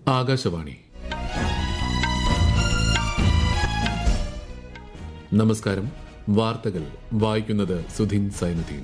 ആകാശവാണി നമസ്കാരം വാർത്തകൾ വായിക്കുന്നത് സുധീൻ സൈനുദ്ദീൻ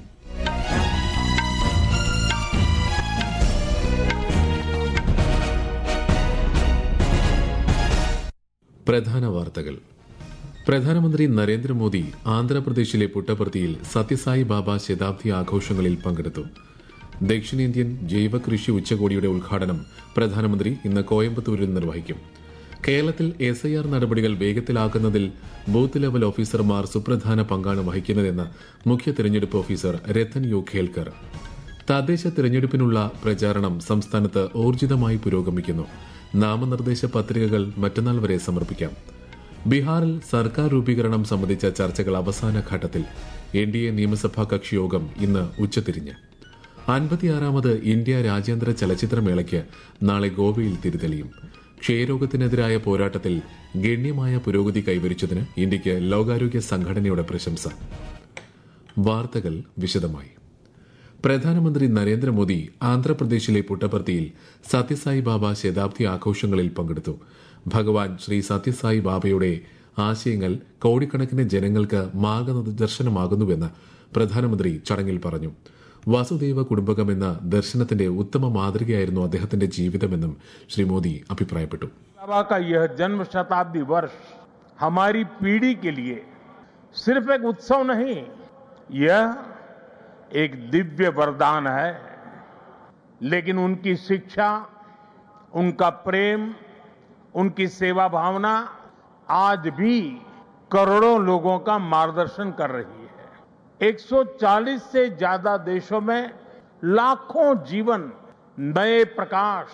പ്രധാന വാർത്തകൾ പ്രധാനമന്ത്രി നരേന്ദ്രമോദി ആന്ധ്രാപ്രദേശിലെ പുട്ടപർത്തിയിൽ സത്യസായി ബാബ ശതാബ്ദി ആഘോഷങ്ങളിൽ പങ്കെടുത്തു ദക്ഷിണേന്ത്യൻ ജൈവ കൃഷി ഉച്ചകോടിയുടെ ഉദ്ഘാടനം പ്രധാനമന്ത്രി ഇന്ന് കോയമ്പത്തൂരിൽ നിർവഹിക്കും കേരളത്തിൽ എസ് ഐ ആർ നടപടികൾ വേഗത്തിലാക്കുന്നതിൽ ബൂത്ത് ലെവൽ ഓഫീസർമാർ സുപ്രധാന പങ്കാണ് വഹിക്കുന്നതെന്ന് മുഖ്യ തെരഞ്ഞെടുപ്പ് ഓഫീസർ രത്തൻ യു ഖേൽക്കർ തദ്ദേശ തെരഞ്ഞെടുപ്പിനുള്ള പ്രചാരണം സംസ്ഥാനത്ത് ഊർജിതമായി പുരോഗമിക്കുന്നു നാമനിർദ്ദേശ പത്രികകൾ മറ്റന്നാൾ വരെ സമർപ്പിക്കാം ബീഹാറിൽ സർക്കാർ രൂപീകരണം സംബന്ധിച്ച ചർച്ചകൾ അവസാന ഘട്ടത്തിൽ എൻ ഡി എ നിയമസഭാ കക്ഷിയോഗം ഇന്ന് ഉച്ചതിരിഞ്ഞ് അൻപത്തിയാറാമത് ഇന്ത്യ രാജ്യാന്തര ചലച്ചിത്രമേളയ്ക്ക് നാളെ ഗോവയിൽ തിരിതെളിയും ക്ഷയരോഗത്തിനെതിരായ പോരാട്ടത്തിൽ ഗണ്യമായ പുരോഗതി കൈവരിച്ചതിന് ഇന്ത്യയ്ക്ക് ലോകാരോഗ്യ സംഘടനയുടെ പ്രശംസ വാർത്തകൾ വിശദമായി പ്രധാനമന്ത്രി നരേന്ദ്രമോദി ആന്ധ്രാപ്രദേശിലെ പുട്ടപർത്തിയിൽ സത്യസായി ബാബ ശതാബ്ദി ആഘോഷങ്ങളിൽ പങ്കെടുത്തു ഭഗവാൻ ശ്രീ സത്യസായി ബാബയുടെ ആശയങ്ങൾ കോടിക്കണക്കിന് ജനങ്ങൾക്ക് മാർഗദർശനമാകുന്നുവെന്ന് പ്രധാനമന്ത്രി ചടങ്ങിൽ പറഞ്ഞു വസുദൈവ കുടുംബകം എന്ന ദർശനത്തിന്റെ ഉത്തമ മാതൃകയായിരുന്നു അദ്ദേഹത്തിന്റെ ജീവിതമെന്നും ശ്രീ മോദി അഭിപ്രായപ്പെട്ടു बाबा का यह जन्म शताब्दी वर्ष हमारी पीढ़ी के लिए सिर्फ एक उत्सव नहीं यह एक दिव्य वरदान है लेकिन उनकी शिक्षा उनका प्रेम उनकी सेवा भावना आज भी करोड़ों लोगों का मार्गदर्शन कर रही है 140 से ज्यादा देशों में लाखों जीवन नए प्रकाश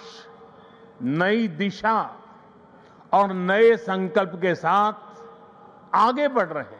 नई दिशा और नए संकल्प के साथ आगे बढ़ रहे हैं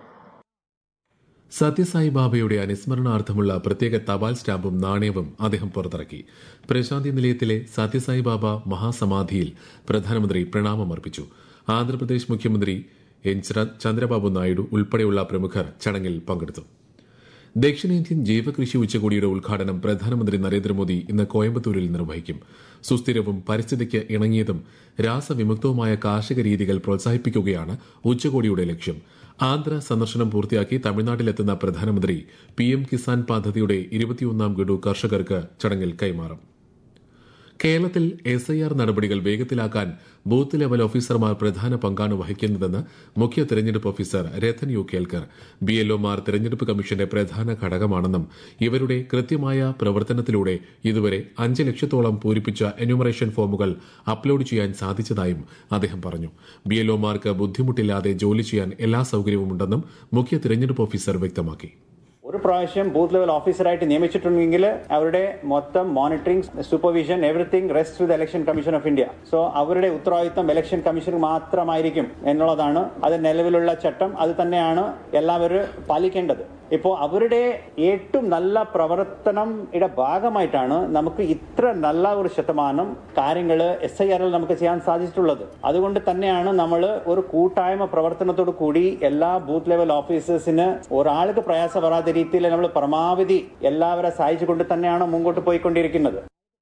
സത്യസായി ബാബയുടെ അനുസ്മരണാർത്ഥമുള്ള പ്രത്യേക തപാൽ സ്റ്റാമ്പും നാണയവും അദ്ദേഹം പുറത്തിറക്കി പ്രശാന്തി നിലയത്തിലെ സത്യസായി ബാബ മഹാസമാധിയിൽ പ്രധാനമന്ത്രി പ്രണാമമർപ്പിച്ചു ആന്ധ്രാപ്രദേശ് മുഖ്യമന്ത്രി എൻ ചന്ദ്രബാബു നായിഡു ഉൾപ്പെടെയുള്ള പ്രമുഖർ ചടങ്ങിൽ പങ്കെടുത്തു ദക്ഷിണേന്ത്യൻ ജൈവകൃഷി ഉച്ചകോടിയുടെ ഉദ്ഘാടനം പ്രധാനമന്ത്രി നരേന്ദ്രമോദി ഇന്ന് കോയമ്പത്തൂരിൽ നിർവഹിക്കും സുസ്ഥിരവും പരിസ്ഥിതിക്ക് ഇണങ്ങിയതും രാസവിമുക്തവുമായ കാർഷിക രീതികൾ പ്രോത്സാഹിപ്പിക്കുകയാണ് ഉച്ചകോടിയുടെ ലക്ഷ്യം ആന്ധ്ര സന്ദർശനം പൂർത്തിയാക്കി തമിഴ്നാട്ടിലെത്തുന്ന പ്രധാനമന്ത്രി പിഎം കിസാൻ പദ്ധതിയുടെ ഇരുപത്തിയൊന്നാം ഗഡു കർഷകർക്ക് ചടങ്ങിൽ കൈമാറും കേരളത്തിൽ എസ് ഐ ആർ നടപടികൾ വേഗത്തിലാക്കാൻ ബൂത്ത് ലെവൽ ഓഫീസർമാർ പ്രധാന പങ്കാണ് വഹിക്കുന്നതെന്ന് മുഖ്യ തെരഞ്ഞെടുപ്പ് officer Rathan U Kelkar B എൽഒമാർ തെരഞ്ഞെടുപ്പ് കമ്മീഷന്റെ പ്രധാന ഘടകമാണെന്നും ഇവരുടെ കൃത്യമായ പ്രവർത്തനത്തിലൂടെ ഇതുവരെ അഞ്ച് ലക്ഷത്തോളം പൂരിപ്പിച്ച എന്യൂമറേഷൻ ഫോമുകൾ അപ്ലോഡ് ചെയ്യാൻ സാധിച്ചതായും അദ്ദേഹം പറഞ്ഞു ബി എൽഒമാർക്ക് ബുദ്ധിമുട്ടില്ലാതെ ജോലി ചെയ്യാൻ എല്ലാ സൌകര്യവുമുണ്ടെന്നും മുഖ്യ തെരഞ്ഞെടുപ്പ് ഓഫീസർ വ്യക്തമാക്കി ഒരു പ്രാവശ്യം ബൂത്ത് ലെവൽ ഓഫീസറായിട്ട് നിയമിച്ചിട്ടുണ്ടെങ്കിൽ അവരുടെ മൊത്തം monitoring supervision everything rest with election commission of India so അവരുടെ ഉത്തരവാദിത്തം ഇലക്ഷൻ കമ്മീഷൻ മാത്രമായിരിക്കും എന്നുള്ളതാണ് അത് നിലവിലുള്ള ചട്ടം അത് തന്നെയാണ് എല്ലാവരും പാലിക്കേണ്ടത് ഇപ്പോൾ അവരുടെ ഏറ്റവും നല്ല പ്രവർത്തനം ഭാഗമായിട്ടാണ് നമുക്ക് ഇത്ര നല്ല ഒരു ശതമാനം കാര്യങ്ങൾ എസ് ഐ ആറിൽ നമുക്ക് ചെയ്യാൻ സാധിച്ചിട്ടുള്ളത് അതുകൊണ്ട് തന്നെയാണ് നമ്മൾ ഒരു കൂട്ടായ്മ പ്രവർത്തനത്തോടു കൂടി എല്ലാ ബൂത്ത് ലെവൽ ഓഫീസേഴ്സിന് ഒരാൾക്ക് പ്രയാസം വരാത്ത രീതിയിൽ നമ്മൾ പരമാവധി എല്ലാവരെ സഹായിച്ചുകൊണ്ട് തന്നെയാണ് മുമ്പോട്ട് പോയിക്കൊണ്ടിരിക്കുന്നത്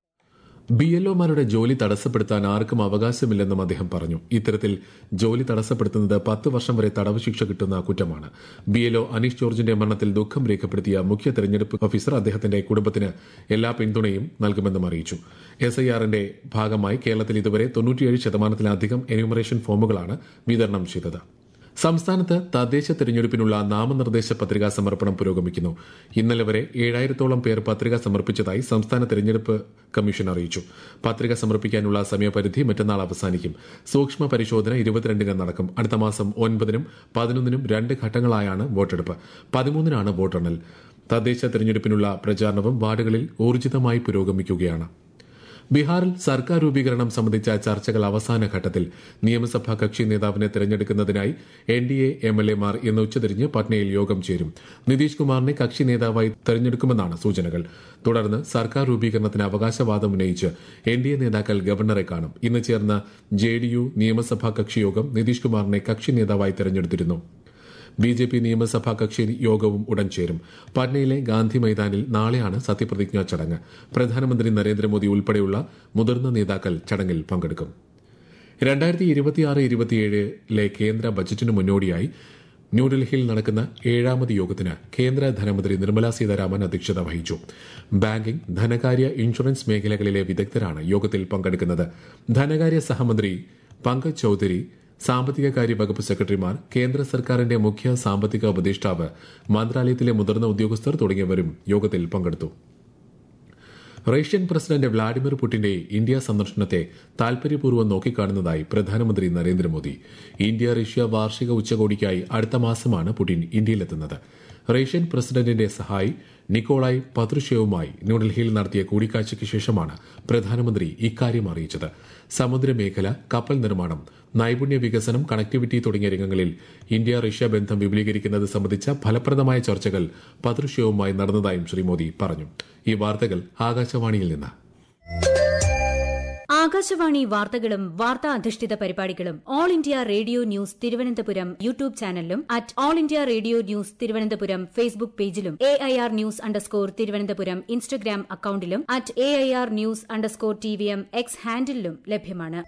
ബി എൽഒമാരുടെ ജോലി തടസ്സപ്പെടുത്താൻ ആർക്കും അവകാശമില്ലെന്നും അദ്ദേഹം പറഞ്ഞു ഇത്തരത്തിൽ ജോലി തടസ്സപ്പെടുത്തുന്നത് പത്ത് വർഷം വരെ തടവ് ശിക്ഷ കിട്ടുന്ന കുറ്റമാണ് ബി എൽഒ അനീഷ് ജോർജിന്റെ മരണത്തിൽ ദുഃഖം രേഖപ്പെടുത്തിയ മുഖ്യ തെരഞ്ഞെടുപ്പ് ഓഫീസർ അദ്ദേഹത്തിന്റെ കുടുംബത്തിന് എല്ലാ പിന്തുണയും നൽകുമെന്നും അറിയിച്ചു എസ് ഐ ആറിന്റെ ഭാഗമായി കേരളത്തിൽ ഇതുവരെ തൊണ്ണൂറ്റിയേഴ് ശതമാനത്തിലധികം എന്യൂമറേഷൻ ഫോമുകളാണ് വിതരണം ചെയ്തത് സംസ്ഥാനത്ത് തദ്ദേശ തെരഞ്ഞെടുപ്പിനുള്ള നാമനിർദ്ദേശ പത്രികാ സമർപ്പണം പുരോഗമിക്കുന്നു ഇന്നലെ വരെ ഏഴായിരത്തോളം പേർ പത്രിക സമർപ്പിച്ചതായി സംസ്ഥാന തെരഞ്ഞെടുപ്പ് കമ്മീഷൻ അറിയിച്ചു പത്രിക സമർപ്പിക്കാനുള്ള സമയപരിധി മറ്റന്നാൾ അവസാനിക്കും സൂക്ഷ്മ പരിശോധന ഇരുപത്തിരണ്ടിന് നടക്കും അടുത്ത മാസം ഒൻപതിനും പതിനൊന്നിനും രണ്ട് ഘട്ടങ്ങളായാണ് വോട്ടെടുപ്പ് പതിമൂന്നിനാണ് വോട്ടെണ്ണൽ തദ്ദേശ തെരഞ്ഞെടുപ്പിനുള്ള പ്രചാരണവും വാർഡുകളിൽ ഊർജിതമായി പുരോഗമിക്കുകയാണ് ബീഹാറിൽ സർക്കാർ രൂപീകരണം സംബന്ധിച്ച ചർച്ചകൾ അവസാന ഘട്ടത്തിൽ നിയമസഭാ കക്ഷി നേതാവിനെ തെരഞ്ഞെടുക്കുന്നതിനായി N D A M L എമാർ ഇന്ന് ഉച്ചതിരിഞ്ഞ് പട്നയിൽ യോഗം ചേരും നിതീഷ് കുമാറിനെ കക്ഷി നേതാവായി തെരഞ്ഞെടുക്കുമെന്നാണ് സൂചനകൾ തുടർന്ന് സർക്കാർ രൂപീകരണത്തിന് അവകാശവാദം ഉന്നയിച്ച് എൻ ഡി എ നേതാക്കൾ ഗവർണറെ കാണും ഇന്ന് ചേർന്ന ജെ ഡി യു നിയമസഭാ കക്ഷി യോഗം നിതീഷ് കുമാറിനെ കക്ഷി നേതാവായി തെരഞ്ഞെടുത്തിരുന്നു ബി ജെ പി നിയമസഭാ കക്ഷി യോഗവും ഉടൻ ചേരും പാട്നയിലെ ഗാന്ധി മൈതാനിൽ നാളെയാണ് സത്യപ്രതിജ്ഞാ ചടങ്ങ് പ്രധാനമന്ത്രി നരേന്ദ്രമോദി ഉൾപ്പെടെയുള്ള മുതിർന്ന നേതാക്കൾ ചടങ്ങിൽ പങ്കെടുക്കും രണ്ടായിരത്തി ഇരുപത്തിയാറ് ഇരുപത്തിയേഴിലെ കേന്ദ്ര ബജറ്റിന് മുന്നോടിയായി ന്യൂഡൽഹിയിൽ നടക്കുന്ന ഏഴാമത് യോഗത്തിന് കേന്ദ്ര ധനമന്ത്രി നിർമ്മല സീതാരാമൻ അധ്യക്ഷത വഹിച്ചു ബാങ്കിംഗ് ധനകാര്യ ഇൻഷുറൻസ് മേഖലകളിലെ വിദഗ്ധരാണ് യോഗത്തിൽ പങ്കെടുക്കുന്നത് ധനകാര്യ സഹമന്ത്രി പങ്കജ് ചൌധരി സാമ്പത്തിക കാര്യ വകുപ്പ് സെക്രട്ടറിമാർ കേന്ദ്ര സർക്കാരിന്റെ മുഖ്യ സാമ്പത്തിക ഉപദേഷ്ടാവ് മന്ത്രാലയത്തിലെ മുതിർന്ന ഉദ്യോഗസ്ഥർ തുടങ്ങിയവരും യോഗത്തിൽ പങ്കെടുത്തു റഷ്യൻ പ്രസിഡന്റ് വ്ളാഡിമിർ പുടിന്റെ ഇന്ത്യ സന്ദർശനത്തെ താൽപര്യപൂർവ്വം നോക്കിക്കാണുന്നതായി പ്രധാനമന്ത്രി നരേന്ദ്രമോദി ഇന്ത്യ റഷ്യ വാർഷിക ഉച്ചകോടിക്കായി അടുത്ത മാസമാണ് പുടിൻ ഇന്ത്യയിലെത്തുന്നത് റഷ്യൻ പ്രസിഡന്റിന്റെ സഹായി നിക്കോളായ് പത്രുഷേവുമായി ന്യൂഡൽഹിയിൽ നടത്തിയ കൂടിക്കാഴ്ചയ്ക്ക് ശേഷമാണ് പ്രധാനമന്ത്രി ഇക്കാര്യം അറിയിച്ചത് സമുദ്രമേഖല കപ്പൽ നിർമ്മാണം നൈപുണ്യ വികസനം കണക്ടിവിറ്റി തുടങ്ങിയ രംഗങ്ങളിൽ ഇന്ത്യ റഷ്യ ബന്ധം വിപുലീകരിക്കുന്നത് സംബന്ധിച്ച ഫലപ്രദമായ ചർച്ചകൾ പത്രുഷേവുമായി നടന്നതായും ശ്രീ മോദി പറഞ്ഞു ഈ വാർത്തകൾ ആകാശവാണിയിൽ നിന്ന് ആകാശവാണി വാർത്തകളും വാർത്താ അധിഷ്ഠിത പരിപാടികളും all India radio news Thiruvananthapuram YouTube ചാനലിലും at all India radio news Thiruvananthapuram Facebook പേജിലും A I R news underscore Thiruvananthapuram Instagram അക്കൌണ്ടിലും at A I R news underscore T V M X ഹാൻഡിലും ലഭ്യമാണ്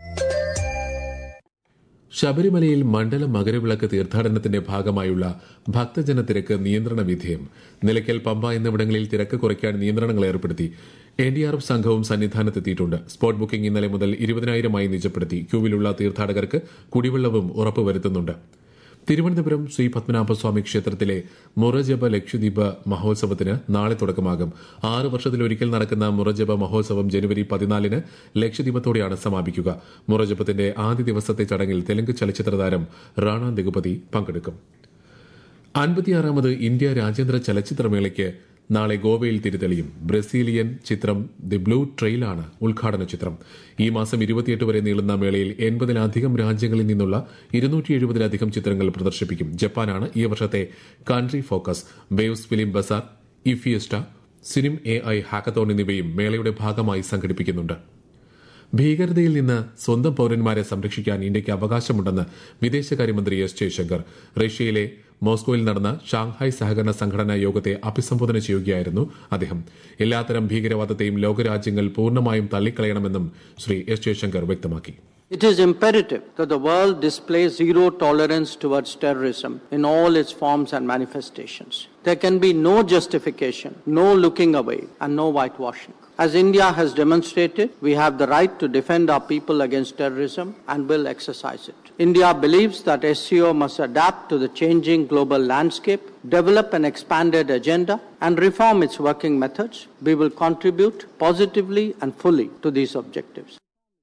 ശബരിമലയിൽ മണ്ഡല മകരവിളക്ക് തീർത്ഥാടനത്തിന്റെ ഭാഗമായുള്ള ഭക്തജന തിരക്ക് നിയന്ത്രണ വിധേയം നിലയ്ക്കൽ പമ്പ എന്നിവിടങ്ങളിൽ തിരക്ക് കുറയ്ക്കാൻ നിയന്ത്രണങ്ങൾ ഏർപ്പെടുത്തി എൻ ഡി ആർ എഫ് സംഘവും സന്നിധാനത്തെത്തിയിട്ടുണ്ട് സ്പോട്ട് ബുക്കിംഗ് ഇന്നലെ മുതൽ ഇരുപതിനായിരമായി നിജപ്പെടുത്തി ക്യൂവിലുള്ള തീർത്ഥാടകർക്ക് കുടിവെള്ളവും ഉറപ്പുവരുത്തുന്നുണ്ട് തിരുവനന്തപുരം ശ്രീ പത്മനാഭസ്വാമി ക്ഷേത്രത്തിലെ മുറജപ ലക്ഷദ്വീപ് മഹോത്സവത്തിന് നാളെ തുടക്കമാകും ആറ് വർഷത്തിലൊരിക്കൽ നടക്കുന്ന മുറജപ മഹോത്സവം ജനുവരി പതിനാലിന് ലക്ഷദ്വീപത്തോടെയാണ് സമാപിക്കുക മുറജപത്തിന്റെ ആദ്യ ദിവസത്തെ ചടങ്ങിൽ തെലുങ്ക് ചലച്ചിത്ര താരം റാണ ദിഗുപതി പങ്കെടുക്കും അൻപത്തിയാറാമത് ഇന്ത്യ രാജ്യാന്തര ചലച്ചിത്രമേളയ്ക്ക് നാളെ ഗോവയിൽ തിരിതെളിയും ബ്രസീലിയൻ ചിത്രം ദി ബ്ലൂ ട്രെയിലാണ് ഉദ്ഘാടന ചിത്രം ഈ മാസം ഇരുപത്തിയെട്ട് വരെ നീളുന്ന മേളയിൽ എൺപതിലധികം രാജ്യങ്ങളിൽ നിന്നുള്ള ഇരുന്നൂറ്റി എഴുപതിലധികം ചിത്രങ്ങൾ പ്രദർശിപ്പിക്കും ജപ്പാനാണ് ഈ വർഷത്തെ country focus Waves film bazaar ഇഫിയസ്റ്റ സിനിം എ ഐ ഹാക്കത്തോൺ എന്നിവയും മേളയുടെ ഭാഗമായി സംഘടിപ്പിക്കുന്നുണ്ട് ഭീകരതയിൽ നിന്ന് സ്വന്തം പൌരന്മാരെ സംരക്ഷിക്കാൻ ഇന്ത്യയ്ക്ക് അവകാശമുണ്ടെന്ന് വിദേശകാര്യമന്ത്രി എസ് ജയശങ്കർ റഷ്യയിലെ മോസ്കോയിൽ നടന്ന ഷാങ്ഹായ് സഹകരണ സംഘടനാ യോഗത്തെ അഭിസംബോധന ചെയ്യുകയായിരുന്നു അദ്ദേഹം എല്ലാത്തരം ഭീകരവാദത്തെയും ലോകരാജ്യങ്ങൾ പൂർണ്ണമായും തള്ളിക്കളയണമെന്നും ശ്രീ എസ് ജയശങ്കർ വ്യക്തമാക്കി It is imperative that the world display zero tolerance towards terrorism in all its forms and manifestations. There can be no justification, no looking away, and no whitewashing. As India has demonstrated, we have the right to defend our people against terrorism and will exercise it. India believes that SCO must adapt to the changing global landscape, develop an expanded agenda, and reform its working methods. We will contribute positively and fully to these objectives.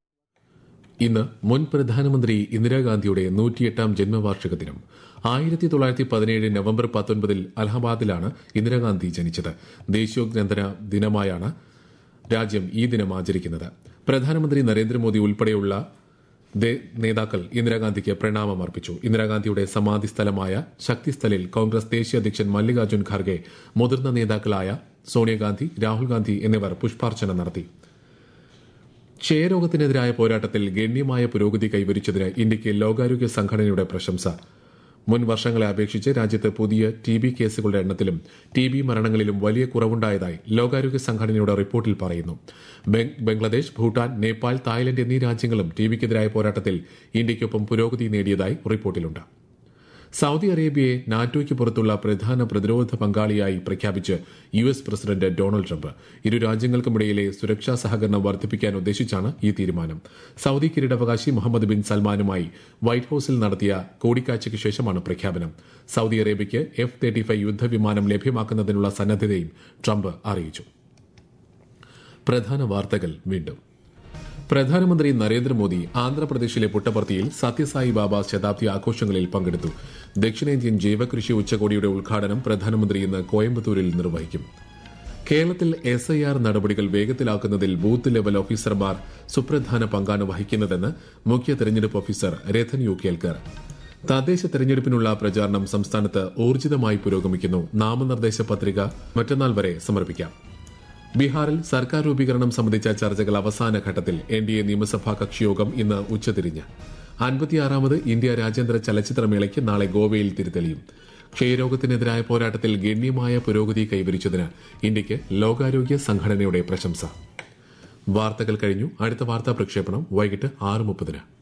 ഇന്ന് മുൻ പ്രധാനമന്ത്രി ഇന്ദിരാഗാന്ധിയുടെ നൂറ്റിയെട്ടാം ജന്മവാർഷിക ദിനം ആയിരത്തി തൊള്ളായിരത്തി പതിനേഴ് November പത്തൊൻപതിൽ അലഹബാദിലാണ് ഇന്ദിരാഗാന്ധി ജനിച്ചത് ദേശീയോദ്ഗ്രന്ഥന ദിനമായാണ് രാജ്യം ഈ ദിനം ആചരിക്കുന്നത് പ്രധാനമന്ത്രി നരേന്ദ്രമോദി ഉൾപ്പെടെയുള്ള ദേ- നേതാക്കൾ ഇന്ദിരാഗാന്ധിക്ക് പ്രണാമം അർപ്പിച്ചു ഇന്ദിരാഗാന്ധിയുടെ സമാധി സ്ഥലമായ ശക്തിസ്ഥലിൽ കോൺഗ്രസ് ദേശീയ അധ്യക്ഷൻ മല്ലികാർജ്ജുൻ ഖാർഗെ മുതിർന്ന നേതാക്കളായ സോണിയാഗാന്ധി രാഹുൽ ഗാന്ധി എന്നിവർ പുഷ്പാർച്ചന നടത്തി ക്ഷയരോഗത്തിനെതിരായ പോരാട്ടത്തിൽ ഗണ്യമായ പുരോഗതി കൈവരിച്ചതിന് ഇന്ത്യയ്ക്ക് ലോകാരോഗ്യ സംഘടനയുടെ പ്രശംസ മുൻ വർഷങ്ങളെ അപേക്ഷിച്ച് രാജ്യത്ത് പുതിയ ടി ബി കേസുകളുടെ എണ്ണത്തിലും ടി ബി മരണങ്ങളിലും വലിയ കുറവുണ്ടായതായി ലോകാരോഗ്യ സംഘടനയുടെ റിപ്പോർട്ടിൽ പറയുന്നു ബംഗ്- ബംഗ്ലാദേശ് ഭൂട്ടാൻ നേപ്പാൾ തായ്ലൻഡ് എന്നീ രാജ്യങ്ങളും ടി ബിക്കെതിരായ പോരാട്ടത്തിൽ ഇന്ത്യയ്ക്കൊപ്പം പുരോഗതി നേടിയതായി റിപ്പോർട്ടിലുണ്ട് സൌദി അറേബ്യയെ നാറ്റോയ്ക്ക് പുറത്തുള്ള പ്രധാന പ്രതിരോധ പങ്കാളിയായി പ്രഖ്യാപിച്ച് U S president Donald Trump ഇരു രാജ്യങ്ങൾക്കുമിടയിലെ സുരക്ഷാ സഹകരണം വർദ്ധിപ്പിക്കാൻ ഉദ്ദേശിച്ചാണ് ഈ തീരുമാനം സൌദി കിരീടാവകാശി മുഹമ്മദ് ബിൻ സൽമാനുമായി വൈറ്റ് ഹൌസിൽ നടത്തിയ കൂടിക്കാഴ്ചയ്ക്ക് ശേഷമാണ് പ്രഖ്യാപനം സൌദി അറേബ്യയ്ക്ക് എഫ് തേർട്ടി ഫൈവ് യുദ്ധവിമാനം ലഭ്യമാക്കുന്നതിനുള്ള സന്നദ്ധതയും ട്രംപ് അറിയിച്ചു പ്രധാന വാർത്തകൾ വീണ്ടും പ്രധാനമന്ത്രി നരേന്ദ്രമോദി ആന്ധ്രാപ്രദേശിലെ പുട്ടപർത്തിയിൽ സത്യസായി ബാബ ശതാബ്ദി ആഘോഷങ്ങളിൽ പങ്കെടുത്തു ദക്ഷിണേന്ത്യൻ ജൈവകൃഷി ഉച്ചകോടിയുടെ ഉദ്ഘാടനം പ്രധാനമന്ത്രി ഇന്ന് കോയമ്പത്തൂരിൽ നിർവഹിക്കും കേരളത്തിൽ എസ് ഐ ആർ നടപടികൾ വേഗത്തിലാക്കുന്നതിൽ ബൂത്ത് ലെവൽ ഓഫീസർമാർ സുപ്രധാന പങ്കാണ് വഹിക്കുന്നതെന്ന് മുഖ്യ തെരഞ്ഞെടുപ്പ് ഓഫീസർ രഥൻ യു കേൽക്കർ തദ്ദേശ തെരഞ്ഞെടുപ്പിനുള്ള പ്രചാരണം സംസ്ഥാനത്ത് ഊർജിതമായി പുരോഗമിക്കുന്നു നാമനിർദ്ദേശ പത്രിക മറ്റന്നാൾ വരെ സമർപ്പിക്കാം ബീഹാറിൽ സർക്കാർ രൂപീകരണം സംബന്ധിച്ച ചർച്ചകൾ അവസാന ഘട്ടത്തിൽ എൻ ഡി എ നിയമസഭാ കക്ഷിയോഗം ഇന്ന് ഉച്ചതിരിഞ്ഞ് അൻപത്തിയാറാമത് ഇന്ത്യ രാജ്യാന്തര ചലച്ചിത്രമേളയ്ക്ക് നാളെ ഗോവയിൽ തിരിതെളിയും ക്ഷയരോഗത്തിനെതിരായ പോരാട്ടത്തിൽ ഗണ്യമായ പുരോഗതി കൈവരിച്ചതിന് ഇന്ത്യയ്ക്ക് ലോകാരോഗ്യ സംഘടനയുടെ പ്രശംസ വാർത്തകൾ കഴിഞ്ഞു അടുത്ത വാർത്താ പ്രക്ഷേപണം വൈകിട്ട് ആറ് മുപ്പതിന്